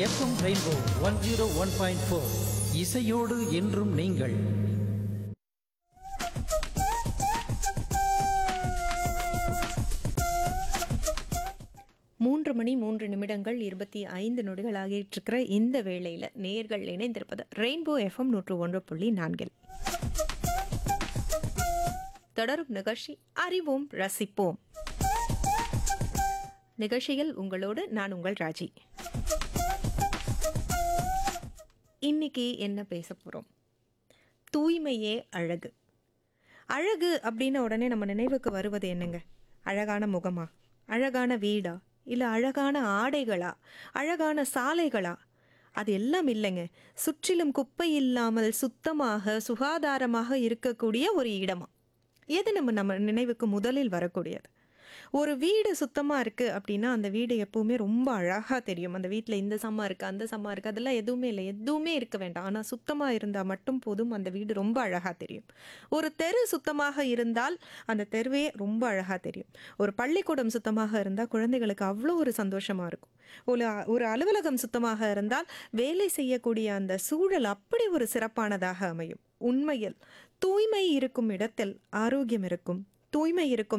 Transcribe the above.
FM rainbow one zero one point four இசையோடு என்றும் நீங்கள் மூன்று மணி மூன்று நிமிடங்கள் இருபத்தி ஐந்து நொடிகள் ஆகிட்டு இருக்கிற இந்த வேளையில் நேர்கள் இணைந்திருப்பது ரெயின்போ எஃப்எம் நூற்று ஒன்று புள்ளி நான்கில் தொடரும் நிகழ்ச்சி அறிவோம் ரசிப்போம் நிகழ்ச்சியில் உங்களோடு நான் உங்கள் ராஜி இன்னைக்கு என்ன பேச போகிறோம் தூய்மையே அழகு அழகு அப்படின்ன உடனே நம்ம நினைவுக்கு வருவது என்னங்க அழகான முகமா அழகான வீடா இல்லை அழகான ஆடைகளா அழகான சாலைகளா அது எல்லாம் இல்லைங்க சுற்றிலும் குப்பை இல்லாமல் சுத்தமாக சுகாதாரமாக இருக்கக்கூடிய ஒரு இடமா எது நம்ம நம்ம நினைவுக்கு முதலில் வரக்கூடியது ஒரு வீடு சுத்தமாக இருக்குது அப்படின்னா அந்த வீடு எப்பவுமே ரொம்ப அழகாக தெரியும் அந்த வீட்டில் இந்த சம்மா இருக்குது அந்த சம்மா இருக்குது அதெல்லாம் எதுவுமே இல்லை எதுவுமே இருக்க வேண்டாம் ஆனால் சுத்தமாக இருந்தால் மட்டும் போதும் அந்த வீடு ரொம்ப அழகாக தெரியும் ஒரு தெரு சுத்தமாக இருந்தால் அந்த தெருவே ரொம்ப அழகாக தெரியும் ஒரு பள்ளிக்கூடம் சுத்தமாக இருந்தால் குழந்தைகளுக்கு அவ்வளோ ஒரு சந்தோஷமாக இருக்கும் ஒரு ஒரு அலுவலகம் சுத்தமாக இருந்தால் வேலை செய்யக்கூடிய அந்த சூழல் அப்படி ஒரு சிறப்பானதாக அமையும் உண்மையில் தூய்மை இருக்கும் இடத்தில் ஆரோக்கியம் இருக்கும் தூய்மை இருக்கும்